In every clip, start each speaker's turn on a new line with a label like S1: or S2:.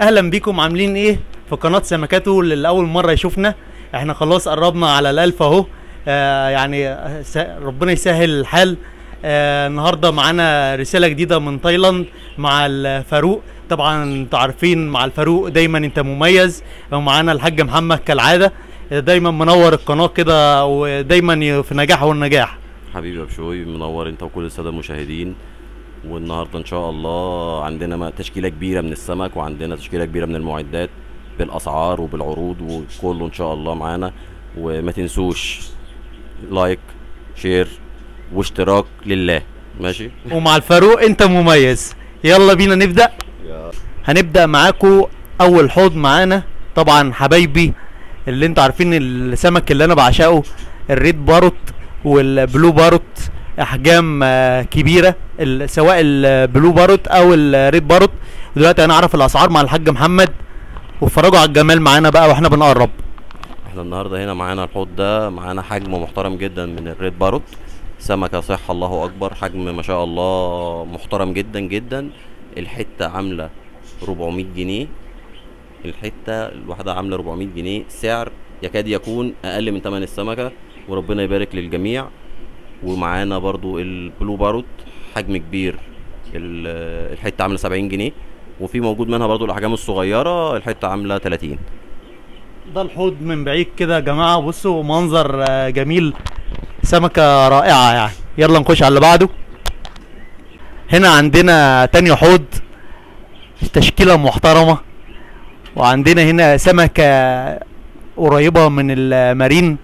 S1: اهلا بيكم عاملين ايه في قناه سمكاته اللي لاول مره يشوفنا احنا خلاص قربنا على الالف اهو آه يعني آه، س- ربنا يسهل الحال آه النهارده معانا رساله جديده من تايلاند مع الفاروق طبعا انتوا عارفين مع الفاروق دايما انت مميز ومعانا الحاج محمد كالعاده آه، دايما منور القناه كده ودايما ي- في نجاح والنجاح
S2: حبيبي يا بشوي منور انت وكل الساده المشاهدين والنهارده ان شاء الله عندنا ما- تشكيله كبيره من السمك وعندنا تشكيله كبيره من المعدات بالاسعار وبالعروض وكله ان شاء الله معانا وما تنسوش لايك شير واشتراك لله ماشي
S1: ومع الفاروق انت مميز يلا بينا نبدا هنبدا معاكم اول حوض معانا طبعا حبايبي اللي انتوا عارفين السمك اللي انا بعشقه الريد باروت والبلو باروت احجام آه، كبيره ال- سواء البلو باروت او الريد باروت ودلوقتي هنعرف الاسعار مع الحاج محمد واتفرجوا على الجمال معانا بقى واحنا بنقرب
S2: احنا النهارده هنا معانا الحوض ده معانا حجم محترم جدا من الريد باروت سمكة صحة الله أكبر حجم ما شاء الله محترم جدا جدا الحتة عاملة 400 جنيه الحتة الواحدة عاملة 400 جنيه سعر يكاد يكون أقل من ثمن السمكة وربنا يبارك للجميع ومعانا برضو البلو باروت حجم كبير ال- الحتة عاملة 70 جنيه وفي موجود منها برضو الأحجام الصغيرة الحتة عاملة 30
S1: ده الحوض من بعيد كده يا جماعه بصوا منظر آه، جميل سمكه رائعه يعني يلا نخش على اللي بعده هنا عندنا تاني حوض تشكيله محترمه وعندنا هنا سمكه قريبه من المارين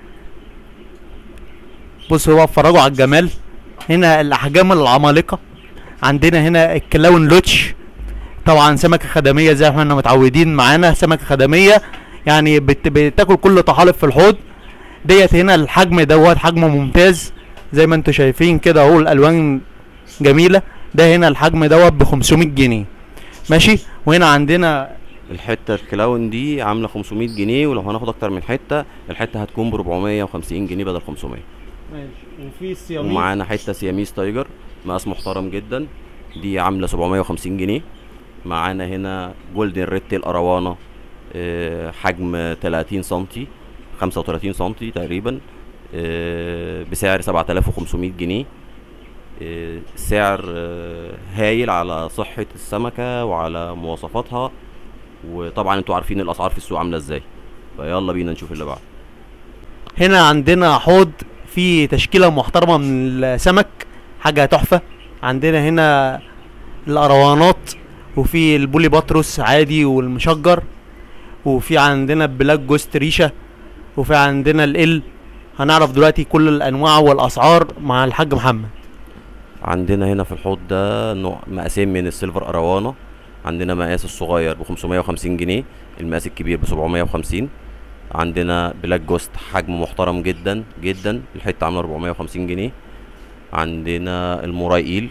S1: بصوا بقى اتفرجوا على الجمال هنا الاحجام العمالقه عندنا هنا الكلاون لوتش طبعا سمكه خدميه زي ما احنا متعودين معانا سمكه خدميه يعني بت... بتاكل كل طحالب في الحوض ديت هنا الحجم دوت حجمه ممتاز زي ما انتوا شايفين كده اهو الالوان جميله ده هنا الحجم دوت ب 500 جنيه ماشي وهنا عندنا
S2: الحته الكلاون دي عامله 500 جنيه ولو هناخد اكتر من حته الحته هتكون ب 450 جنيه بدل 500
S1: ماشي وفي الصيامين
S2: ومعانا حته سياميس تايجر مقاس محترم جدا دي عامله 750 جنيه معانا هنا جولدن ريد تيل اروانه آه، حجم 30 سنتي 35 سنتي تقريبا آه، بسعر 7500 جنيه آه، سعر آه، هايل على صحة السمكة وعلى مواصفاتها وطبعا انتوا عارفين الاسعار في السوق عاملة ازاي فيلا بينا نشوف اللي بعد
S1: هنا عندنا حوض فيه تشكيله محترمه من السمك حاجه تحفه عندنا هنا الاروانات وفي البولي بطرس عادي والمشجر وفي عندنا بلاك جوست ريشه وفي عندنا ال هنعرف دلوقتي كل الانواع والاسعار مع الحاج محمد
S2: عندنا هنا في الحوض ده نوع مقاسين من السيلفر اروانة عندنا مقاس الصغير ب 550 جنيه المقاس الكبير ب 750 عندنا بلاك جوست حجم محترم جدا جدا الحته عامله 450 جنيه عندنا الموراي ايل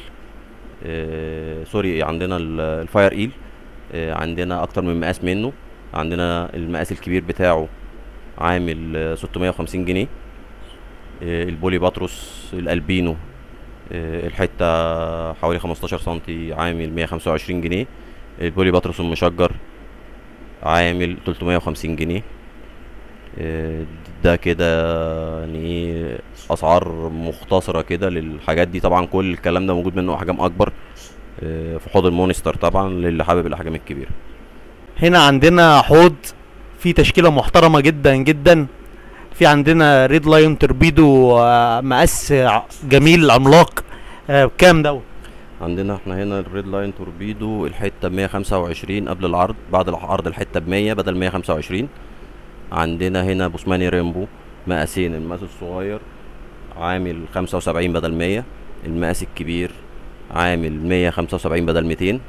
S2: آه سوري عندنا ال- الفاير ايل آه عندنا اكتر من مقاس منه عندنا المقاس الكبير بتاعه عامل آه، 650 جنيه آه البولي باتروس الالبينو آه، الحته حوالي 15 سنتي عامل 125 جنيه البولي باتروس المشجر عامل 350 جنيه آه، ده كده يعني ايه اسعار مختصره كده للحاجات دي طبعا كل الكلام ده موجود منه احجام اكبر آه، في حوض المونستر طبعا للي حابب الاحجام الكبيره
S1: هنا عندنا حوض فيه تشكيله محترمه جدا جدا في عندنا ريد لايون توربيدو آه، مقاس ع- جميل عملاق آه، بكام دوت
S2: عندنا احنا هنا الريد لاين توربيدو الحته ب 125 قبل العرض بعد العرض الحته ب 100 بدل 125 عندنا هنا بوسماني ريمبو مقاسين المقاس الصغير عامل 75 بدل 100 المقاس الكبير عامل 175 بدل 200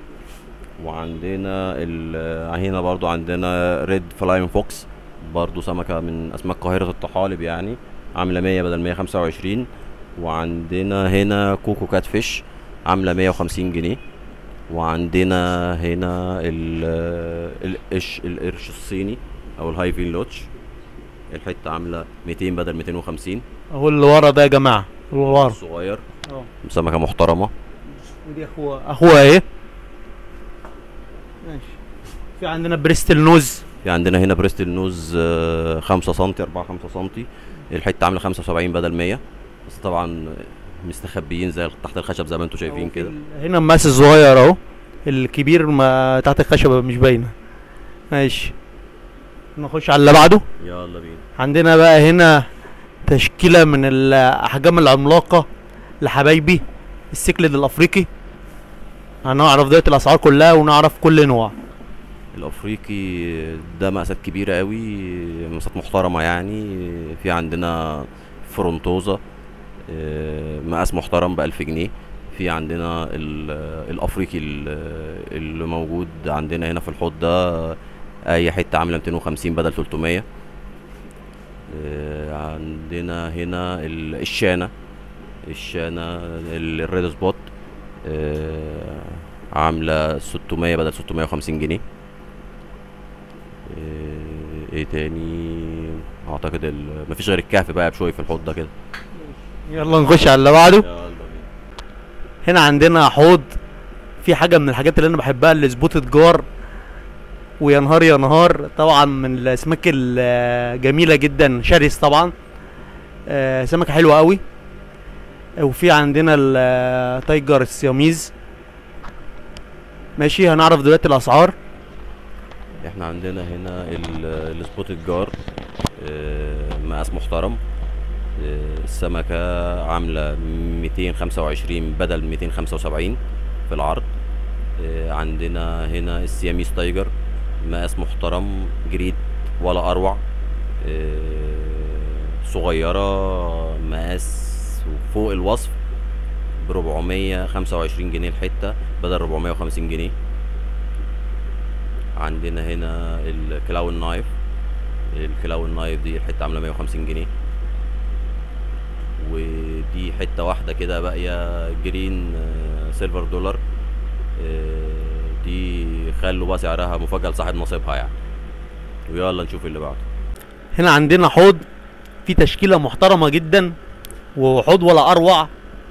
S2: وعندنا ال- هنا برضو عندنا ريد فلاين فوكس برضو سمكة من أسماك قاهرة الطحالب يعني عاملة 100 بدل 125 وعندنا هنا كوكو كات فيش عاملة 150 جنيه وعندنا هنا ال- القش القرش الصيني او الهاي فين لوتش الحته عامله 200 بدل 250
S1: اهو اللي ورا ده يا جماعه اللي ورا
S2: صغير
S1: اه
S2: سمكه محترمه
S1: ودي اخوها اخوها ايه ماشي في عندنا بريستل نوز
S2: في عندنا هنا بريست النوز آه، 5 سم 4 5 سم الحته عامله 75 بدل 100 بس طبعا مستخبيين زي تحت الخشب زي ما انتم شايفين
S1: وفي
S2: كده
S1: ال- هنا المقاس الصغير اهو الكبير ما تحت الخشبه مش باينه ماشي نخش على اللي بعده
S2: يلا بينا
S1: عندنا بقى هنا تشكيله من الاحجام العملاقه لحبايبي السكلد الافريقي هنعرف دلوقتي الاسعار كلها ونعرف كل نوع
S2: الافريقي ده مقاسات كبيره قوي مقاسات محترمه يعني في عندنا فرونتوزا آه، مقاس محترم ب 1000 جنيه في عندنا ال- الافريقي ال- اللي موجود عندنا هنا في الحوض ده اي حته عامله 250 بدل 300 آه، عندنا هنا ال- الشانه الشانه ال- الريد سبوت آه، عامله 600 بدل 650 جنيه آه، ايه تاني اعتقد ال... مفيش غير الكهف بقى بشوي في الحوض ده كده
S1: يلا نخش على اللي بعده
S2: يلا بينا.
S1: هنا عندنا حوض في حاجه من الحاجات اللي انا بحبها السبوتد جار ويا نهار يا نهار طبعا من الاسماك الجميله جدا شرس طبعا آه، سمكه حلوه قوي وفي عندنا التايجر السياميز ماشي هنعرف دلوقتي الاسعار
S2: احنا عندنا هنا ال- السبوت الجار آه، مقاس محترم آه، السمكة عاملة 225 بدل 275 في العرض آه، عندنا هنا السياميس تايجر مقاس محترم جريد ولا أروع آه، صغيرة مقاس فوق الوصف ب 425 جنيه الحتة بدل 450 جنيه عندنا هنا الكلاون نايف الكلاون نايف دي الحته عامله 150 جنيه ودي حته واحده كده باقيه جرين آه، سيلفر دولار آه، دي خلوا بقى سعرها مفاجاه لصاحب نصيبها يعني ويلا نشوف اللي بعده
S1: هنا عندنا حوض في تشكيله محترمه جدا وحوض ولا اروع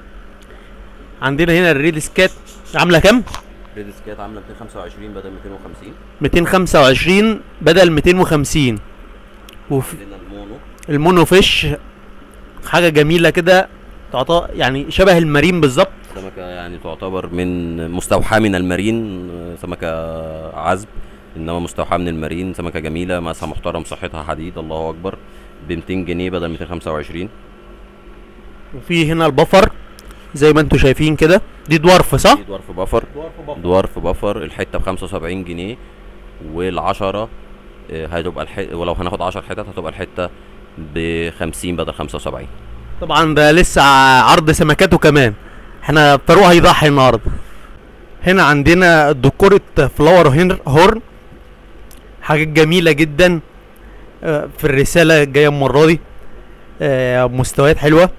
S1: عندنا هنا الريد سكات عامله كام
S2: ريد سكات عامله 225 بدل 250
S1: 225 بدل 250 وفي
S2: عندنا المونو
S1: المونو فيش حاجه جميله كده تعطى يعني شبه المارين بالظبط
S2: سمكة يعني تعتبر من مستوحاة من المارين آه، سمكة عذب انما مستوحاة من المارين سمكة جميلة مقاسها محترم صحتها حديد الله اكبر ب 200 جنيه بدل 225
S1: وفي هنا البفر زي ما انتم شايفين كده دي دورف صح
S2: في دورف بفر دورف بفر الحتة ب 75 جنيه والعشرة آه، هتبقى الح... ولو هناخد 10 حتت هتبقى الحتة ب 50 بدل 75
S1: طبعا ده لسه عرض سمكاته كمان احنا فاروق هيضحي النهارده هنا عندنا ديكورة فلاور هين- هورن حاجات جميلة جدا آه، في الرسالة الجاية المرة دي آه، مستويات حلوة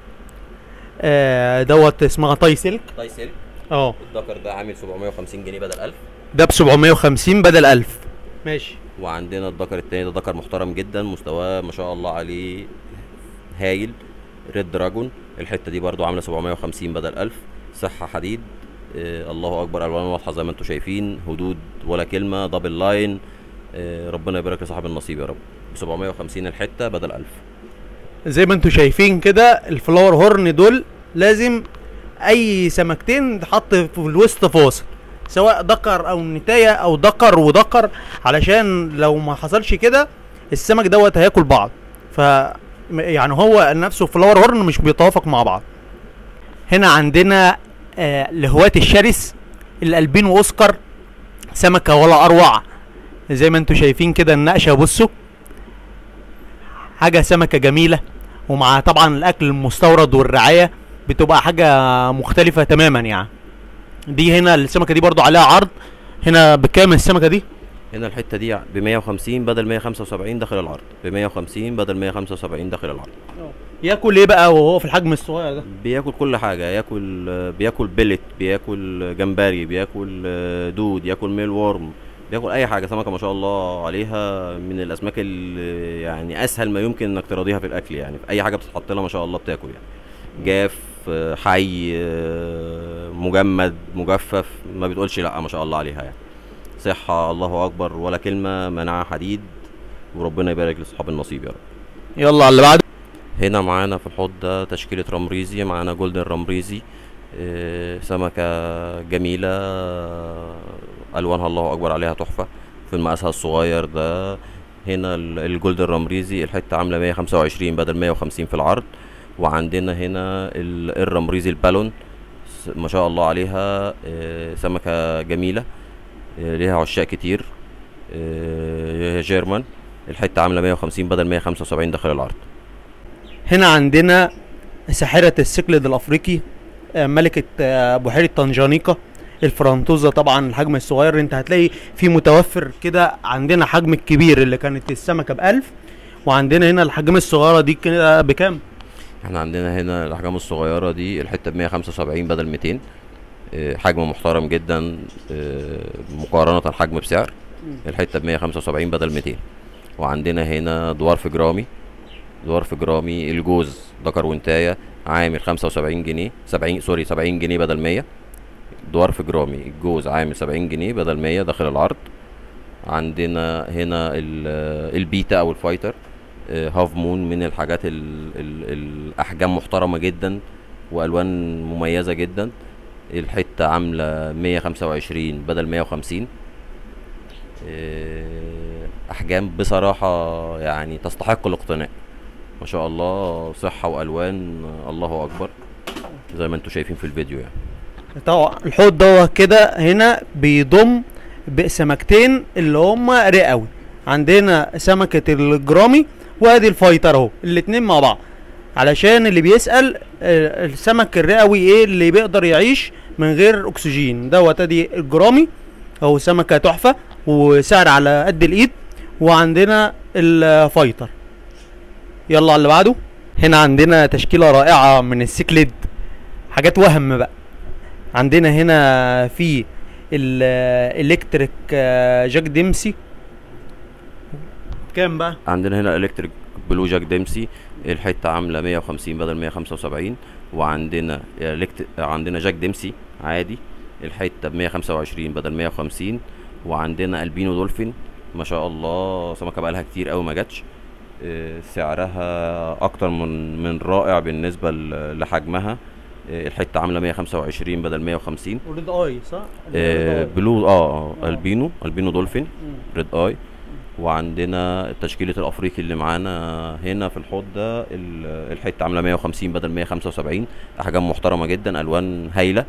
S1: آه، دوت اسمها تاي سلك
S2: طيب سلك
S1: اه
S2: الدكر ده عامل 750 جنيه بدل 1000
S1: ده ب 750 بدل 1000 ماشي
S2: وعندنا الدكر التاني ده دكر محترم جدا مستواه ما شاء الله عليه هايل ريد دراجون الحته دي برضو عامله 750 بدل 1000 صحه حديد آه الله اكبر الوان واضحه زي ما انتم شايفين هدود ولا كلمه دبل لاين آه ربنا يبارك لصاحب النصيب يا رب ب 750 الحته بدل 1000
S1: زي ما انتم شايفين كده الفلاور هورن دول لازم اي سمكتين تحط في الوسط فاصل سواء دكر او نتايه او دكر ودكر علشان لو ما حصلش كده السمك دوت هياكل بعض ف يعني هو نفسه فلاور هورن مش بيتوافق مع بعض هنا عندنا آه لهواة الشرس الالبين واوسكار سمكه ولا اروع زي ما انتم شايفين كده النقشه بصوا حاجه سمكه جميله ومع طبعا الاكل المستورد والرعايه بتبقى حاجه مختلفه تماما يعني دي هنا السمكه دي برضو عليها عرض هنا بكام السمكه دي
S2: هنا الحته دي ب 150 بدل 175 داخل العرض ب 150 بدل 175 داخل العرض
S1: ياكل ايه بقى وهو في الحجم الصغير ده
S2: بياكل كل حاجه ياكل بياكل بيلت بياكل جمبري بياكل دود ياكل ميل وورم بياكل اي حاجه سمكه ما شاء الله عليها من الاسماك اللي يعني اسهل ما يمكن انك تراضيها في الاكل يعني في اي حاجه بتتحط لها ما شاء الله بتاكل يعني جاف حي مجمد مجفف ما بتقولش لا ما شاء الله عليها يعني صحة الله اكبر ولا كلمة مناعة حديد وربنا يبارك لاصحاب النصيب يا رب
S1: يلا على اللي بعده
S2: هنا معانا في الحوض ده تشكيلة رمريزي معانا جولدن رمريزي آه، سمكة جميلة آه، ألوانها الله أكبر عليها تحفة في مقاسها الصغير ده هنا ال- الجولدن رمريزي الحتة عاملة مية خمسة وعشرين بدل مية وخمسين في العرض وعندنا هنا ال- الرمريزي البالون س- ما شاء الله عليها آه، سمكة جميلة آه، ليها عشاق كتير آه، جيرمان الحتة عاملة مية وخمسين بدل مية خمسة وسبعين داخل العرض
S1: هنا عندنا ساحرة السكلد الأفريقي آه، ملكة آه، بحيرة طنجانيكا الفرنطوزة طبعا الحجم الصغير انت هتلاقي في متوفر كده عندنا حجم الكبير اللي كانت السمكة بألف وعندنا هنا الحجم الصغيرة دي كده بكام؟
S2: احنا عندنا هنا الاحجام الصغيره دي الحته ب 175 بدل 200 اه، حجم محترم جدا اه، مقارنه حجم بسعر الحته ب 175 بدل 200 وعندنا هنا دوارف جرامي دوارف جرامي الجوز ذكر وانتايه عامل 75 جنيه 70 سوري 70 جنيه بدل 100 دوارف جرامي الجوز عامل 70 جنيه بدل 100 داخل العرض عندنا هنا ال- البيتا او الفايتر آه، هاف مون من الحاجات ال ال الاحجام محترمه جدا والوان مميزه جدا الحته عامله 125 بدل 150 آه، احجام بصراحه يعني تستحق الاقتناء ما شاء الله صحه والوان آه، الله اكبر زي ما انتم شايفين في الفيديو يعني
S1: طبعا الحوض دوت كده هنا بيضم بسمكتين اللي هما رئوي عندنا سمكة الجرامي وادي الفايتر اهو الاتنين مع بعض علشان اللي بيسأل آه، السمك الرئوي ايه اللي بيقدر يعيش من غير اكسجين دوت ادي الجرامي اهو سمكة تحفة وسعر على قد الايد وعندنا الفايتر يلا على اللي بعده هنا عندنا تشكيلة رائعة من السيكليد حاجات وهم بقى عندنا هنا في الالكتريك جاك ديمسي كام بقى
S2: عندنا هنا الكتريك بلو جاك ديمسي الحته عامله 150 بدل 175 وعندنا إلكت... عندنا جاك ديمسي عادي الحته ب 125 بدل 150 وعندنا البينو دولفين ما شاء الله سمكه بقالها كتير قوي ما جاتش آه، سعرها اكتر من من رائع بالنسبه ل- لحجمها آه، الحته عامله 125 بدل 150
S1: وريد اي صح؟
S2: آه، بلو اه آه،
S1: آه.
S2: البينو البينو دولفين
S1: مم.
S2: ريد اي وعندنا تشكيلة الافريقي اللي معانا هنا في الحوض ده ال- الحته عامله 150 بدل 175 احجام محترمه جدا الوان هايله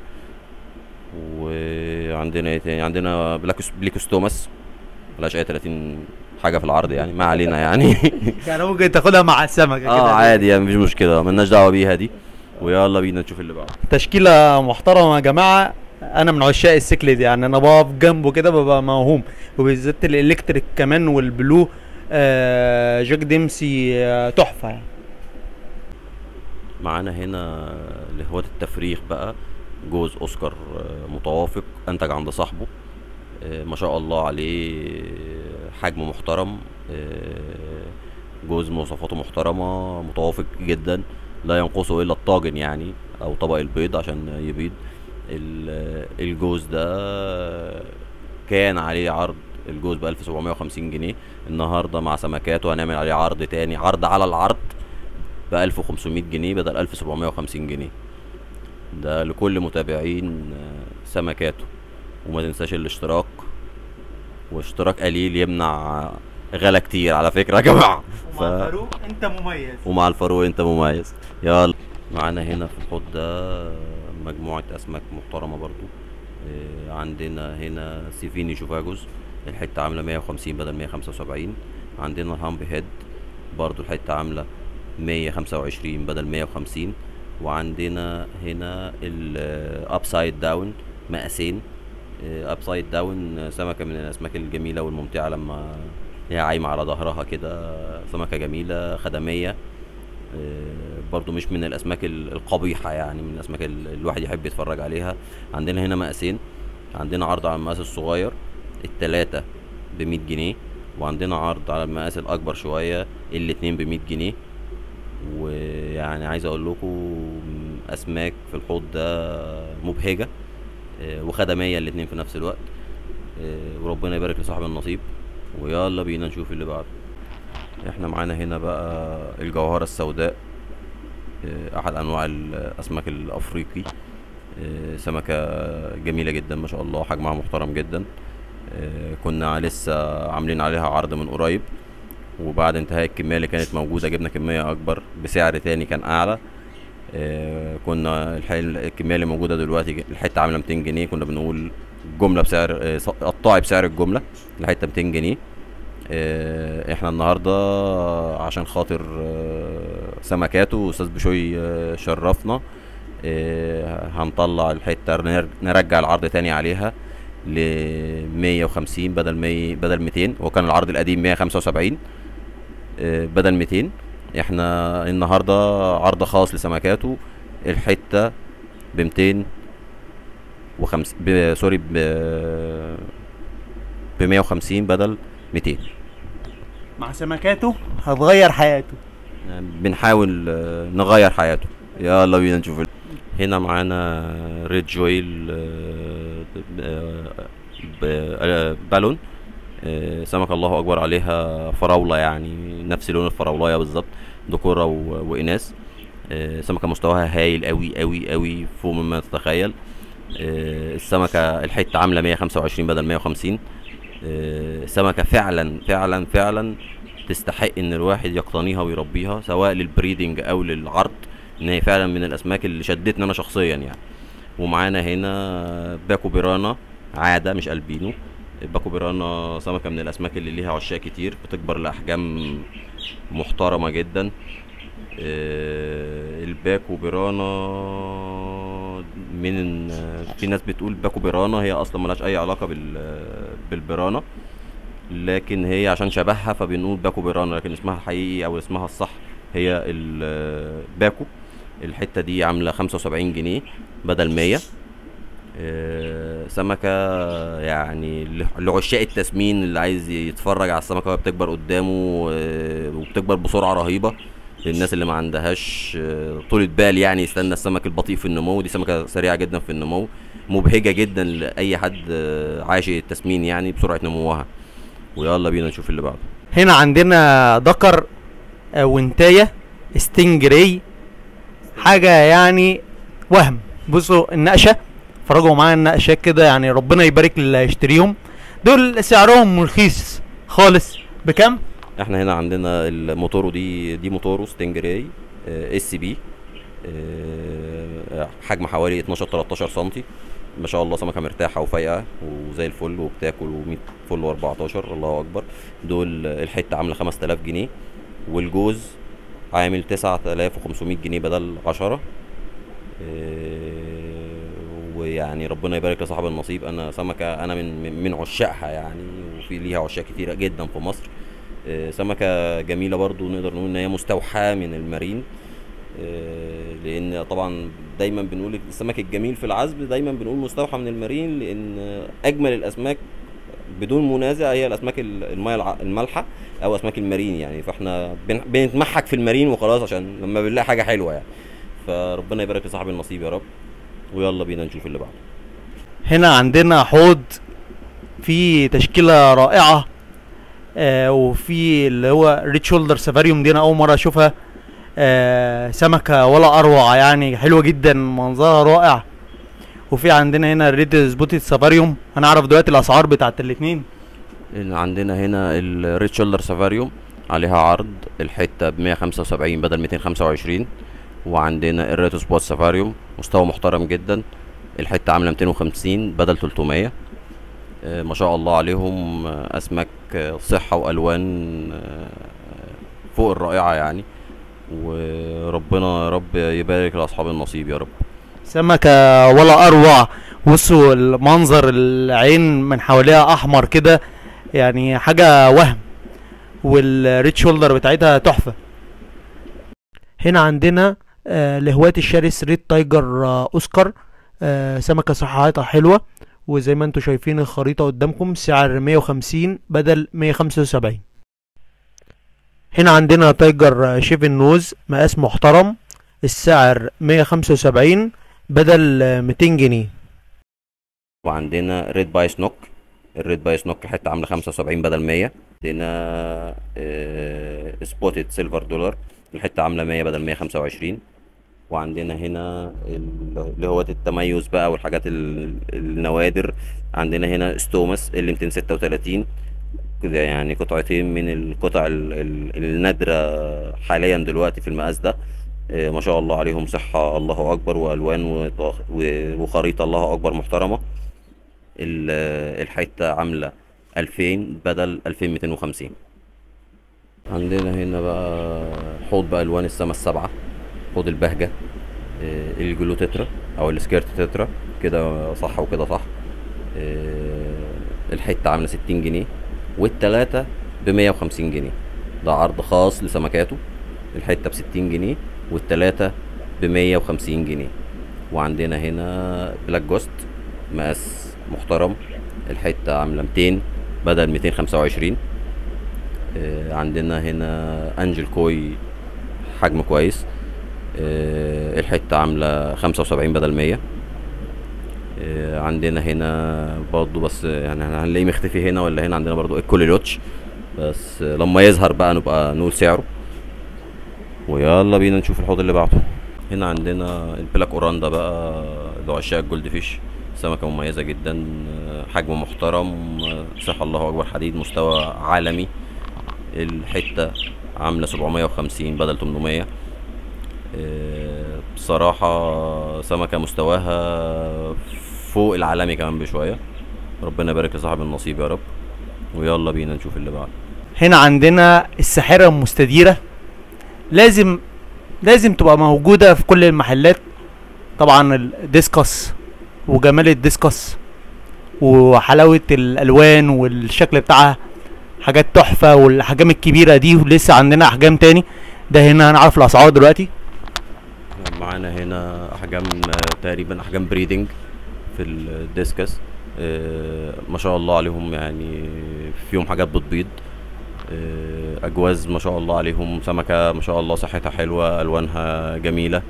S2: وعندنا ايه تاني عندنا بلاكوس بليكوستوماس ملهاش اي 30 حاجه في العرض يعني ما علينا يعني
S1: يعني ممكن تاخدها مع السمكة كده
S2: اه عادي يعني مفيش مشكله ملناش دعوه بيها دي ويلا بينا نشوف اللي بعده
S1: تشكيلة محترمة يا جماعة انا من عشاق السيكليد يعني انا بقف جنبه كده ببقى موهوم وبالذات الالكتريك كمان والبلو آه جاك ديمسي آه تحفة يعني
S2: معانا هنا لهواة التفريخ بقى جوز اوسكار آه، متوافق انتج عند صاحبه آه، ما شاء الله عليه حجم محترم آه، جوز مواصفاته محترمة متوافق جدا لا ينقصه الا الطاجن يعني او طبق البيض عشان يبيض ال- الجوز ده كان عليه عرض الجوز ب 1750 جنيه النهارده مع سمكاته هنعمل عليه عرض تاني عرض على العرض ب 1500 جنيه بدل 1750 جنيه ده لكل متابعين آه، سمكاته وما تنساش الاشتراك واشتراك قليل يمنع غلا كتير على فكرة يا جماعة ف...
S1: انت مميز
S2: ومع الفاروق انت مميز يلا معانا هنا في الحوض ده مجموعة أسماك محترمة برضو آه، عندنا هنا سيفيني شوفاجوس الحتة عاملة 150 بدل 175 عندنا الهامب هيد برضو الحتة عاملة 125 بدل 150 وعندنا هنا الابسايد داون مقاسين ابسايد داون سمكة من الأسماك الجميلة والممتعة لما هي عايمة على ظهرها كده سمكة جميلة خدمية آه، برضو مش من الاسماك ال- القبيحه يعني من الاسماك ال- الواحد يحب يتفرج عليها عندنا هنا مقاسين عندنا عرض على المقاس الصغير التلاتة ب 100 جنيه وعندنا عرض على المقاس الاكبر شويه الاتنين ب 100 جنيه ويعني عايز اقول لكم اسماك في الحوض ده مبهجه آه، وخدميه الاتنين في نفس الوقت آه، وربنا يبارك لصاحب النصيب ويلا بينا نشوف اللي بعده احنا معانا هنا بقى الجوهرة السوداء آه، احد انواع الاسماك الافريقي آه، سمكة جميلة جدا ما شاء الله حجمها محترم جدا آه، كنا لسه عاملين عليها عرض من قريب وبعد انتهاء الكمية اللي كانت موجودة جبنا كمية أكبر بسعر تاني كان أعلى آه، كنا الح- الكمية اللي موجودة دلوقتي الحتة عاملة 200 جنيه كنا بنقول جملة بسعر آه، ص- قطاعي بسعر الجملة الحتة 200 جنيه آه، احنا النهاردة عشان خاطر آه، سمكاته أستاذ بشوي آه، شرفنا آه، هنطلع الحتة نر- نرجع العرض تاني عليها ل 150 بدل 100 بدل 200 وكان العرض القديم 175 آه، بدل 200 احنا النهارده عرض خاص لسمكاته الحته ب 200 وخمس ب... سوري ب ب 150 بدل 200
S1: مع سمكاته هتغير حياته
S2: يعني بنحاول آه، نغير حياته يلا بينا نشوف ال- هنا معانا ريد جويل آه، ب- ب- آه، بالون آه، سمكة الله أكبر عليها فراولة يعني نفس لون الفراولاية بالظبط ذكورة و- وإناث آه، سمكة مستواها هايل أوي أوي أوي فوق مما تتخيل آه، السمكة الحتة عاملة 125 بدل 150 آه، سمكة فعلا فعلا فعلا تستحق ان الواحد يقتنيها ويربيها سواء للبريدنج او للعرض ان هي فعلا من الاسماك اللي شدتني انا شخصيا يعني ومعانا هنا باكو بيرانا عاده مش البينو باكو بيرانا سمكه من الاسماك اللي ليها عشاق كتير بتكبر لاحجام محترمه جدا آه، الباكو بيرانا من في ناس بتقول باكو بيرانا هي اصلا ملهاش اي علاقه بال بالبيرانا لكن هي عشان شبهها فبنقول باكو بيرانا لكن اسمها الحقيقي او اسمها الصح هي الباكو الحته دي عامله 75 جنيه بدل 100 آه، سمكة يعني ل- لعشاق التسمين اللي عايز يتفرج على السمكة وهي بتكبر قدامه آه، وبتكبر بسرعة رهيبة للناس اللي ما عندهاش آه، طولة بال يعني يستنى السمك البطيء في النمو دي سمكة سريعة جدا في النمو مبهجة جدا لأي حد آه، عاشق التسمين يعني بسرعة نموها ويلا بينا نشوف اللي بعده
S1: هنا عندنا ذكر آه، ونتاية ستينجري حاجة يعني وهم بصوا النقشة فرجوا معايا النقشات كده يعني ربنا يبارك للي هيشتريهم دول سعرهم رخيص خالص بكام؟
S2: احنا هنا عندنا الموتورو دي دي موتورو ستينجراي اس سي بي حجم حوالي 12 13 سنتي ما شاء الله سمكه مرتاحه وفايقه وزي الفل وبتاكل و100 فل و14 الله اكبر دول الحته عامله 5000 جنيه والجوز عامل 9500 جنيه بدل 10 ويعني ربنا يبارك لصاحب النصيب انا سمكه انا من من- من عشاقها يعني وفي ليها عشاق كتيره جدا في مصر آه، سمكه جميله برضو نقدر نقول ان هي مستوحاه من المارين آه، لان طبعا دايما بنقول السمك الجميل في العزب دايما بنقول مستوحى من المارين لان اجمل الاسماك بدون منازع هي الاسماك ال- الميه الع- المالحه او اسماك المارين يعني فاحنا بن- بنتمحك في المارين وخلاص عشان لما بنلاقي حاجه حلوه يعني فربنا يبارك لصاحب النصيب يا رب ويلا بينا نشوف اللي بعده
S1: هنا عندنا حوض في تشكيلة رائعة آه وفي اللي هو ريد شولدر سافاريوم دي انا اول مرة اشوفها آه سمكة ولا اروع يعني حلوة جدا منظرها رائع وفي عندنا هنا الريد سبوتد سافاريوم هنعرف دلوقتي الاسعار بتاعت الاتنين
S2: اللي عندنا هنا الريد شولدر سافاريوم عليها عرض الحته ب 175 بدل 225 وعندنا الريتو سبوت سافاريوم مستوى محترم جدا الحته عامله 250 بدل 300 آه، ما شاء الله عليهم آه، اسماك آه، صحه والوان آه، فوق الرائعه يعني وربنا يا رب يبارك لاصحاب النصيب يا رب
S1: سمكة ولا اروع بصوا المنظر العين من حواليها احمر كده يعني حاجة وهم والريد شولدر بتاعتها تحفة هنا عندنا آه لهواة الشرس ريد تايجر آه اوسكار آه سمكة صحتها حلوة وزي ما انتم شايفين الخريطة قدامكم سعر 150 بدل 175 هنا عندنا تايجر آه، شيفن نوز مقاس محترم السعر 175 بدل آه، 200 جنيه
S2: وعندنا ريد باي سنوك الريد باي سنوك الحته عامله 75 بدل 100 عندنا آه سبوتد سيلفر دولار الحته عامله 100 بدل 125 وعندنا هنا ال- اللي هو التميز بقى والحاجات ال- النوادر عندنا هنا ستوماس اللي 236 كده يعني قطعتين من القطع ال- ال- النادرة حاليا دلوقتي في المقاس ده آه، ما شاء الله عليهم صحة الله أكبر وألوان وط- و- وخريطة الله أكبر محترمة ال- الحتة عاملة 2000 بدل 2250 عندنا هنا بقى حوض بقى ألوان السما السبعة حوض البهجة آه، الجلو تترا أو السكيرت تترا كده صح وكده صح آه، الحتة عاملة 60 جنيه والتلاتة ب 150 جنيه ده عرض خاص لسمكاته الحتة ب 60 جنيه والتلاتة ب 150 جنيه وعندنا هنا بلاك جوست مقاس محترم الحتة عاملة 200 بدل 225 آه، عندنا هنا انجل كوي حجم كويس آه، الحتة عاملة 75 بدل 100 آه، عندنا هنا برضو بس يعني هنلاقيه مختفي هنا ولا هنا عندنا برضو الكولي لوتش بس آه، لما يظهر بقى نبقى نقول سعره ويلا بينا نشوف الحوض اللي بعده هنا عندنا البلاك اوراندا بقى لعشاق الجولد فيش سمكة مميزة جدا آه، حجم محترم آه، صحة الله أكبر حديد مستوى عالمي الحتة عاملة 750 بدل 800 آه، بصراحة سمكة مستواها فوق العالمي كمان بشوية ربنا يبارك لصاحب النصيب يا رب ويلا بينا نشوف اللي بعده
S1: هنا عندنا الساحرة المستديرة لازم لازم تبقى موجودة في كل المحلات طبعا الديسكس وجمال الديسكس وحلاوة الألوان والشكل بتاعها حاجات تحفة والأحجام الكبيرة دي ولسه عندنا أحجام تاني ده هنا هنعرف الأسعار دلوقتي
S2: معانا هنا احجام آه، تقريبا احجام بريدنج في الديسكس آه، ما شاء الله عليهم يعني فيهم حاجات بتبيض آه، اجواز ما شاء الله عليهم سمكة ما شاء الله صحتها حلوة الوانها جميلة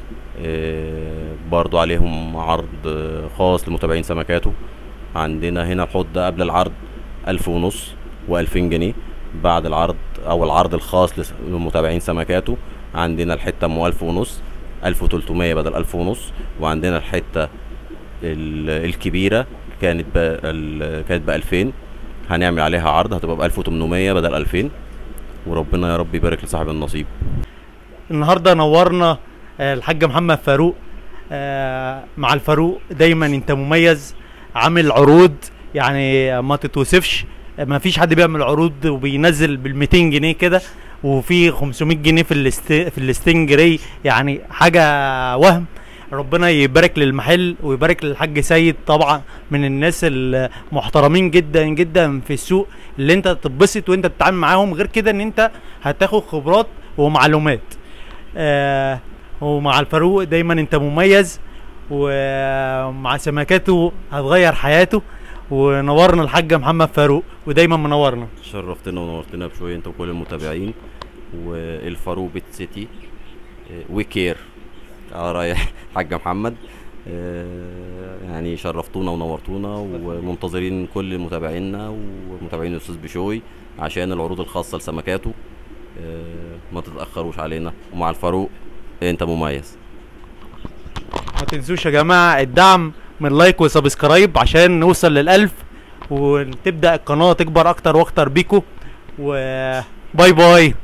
S2: آه، برضو عليهم عرض آه، خاص لمتابعين سمكاته عندنا هنا الحوض ده قبل العرض ألف ونص وألفين جنيه بعد العرض أو العرض الخاص لس- لمتابعين سمكاته عندنا الحتة أم ألف ونص ألف وتلتمية بدل ألف ونص وعندنا الحتة ال- الكبيرة كانت ب... ال... كانت بألفين هنعمل عليها عرض هتبقى بألف وتمنمية بدل ألفين وربنا يا رب يبارك لصاحب النصيب
S1: النهارده نورنا آه، الحاج محمد فاروق آه، مع الفاروق دايما انت مميز عامل عروض يعني ما تتوصفش ما فيش حد بيعمل عروض وبينزل بال 200 جنيه كده وفي 500 جنيه في الاست في الاستنجري يعني حاجه وهم ربنا يبارك للمحل ويبارك للحاج سيد طبعا من الناس المحترمين جدا جدا في السوق اللي انت تتبسط وانت بتتعامل معاهم غير كده ان انت هتاخد خبرات ومعلومات آه ومع الفاروق دايما انت مميز ومع سمكاته هتغير حياته ونورنا الحاج محمد فاروق ودايما منورنا
S2: شرفتنا ونورتنا بشوية انت وكل المتابعين والفاروق بيت سيتي آه، وكير على رايح حاج محمد آه، يعني شرفتونا ونورتونا ومنتظرين كل متابعينا ومتابعين الاستاذ بشوي عشان العروض الخاصة لسمكاته آه، ما تتأخروش علينا ومع الفاروق انت مميز
S1: ما تنسوش يا جماعة الدعم من لايك وسبسكرايب عشان نوصل للألف وتبدأ القناة تكبر أكتر وأكتر بيكو وباي باي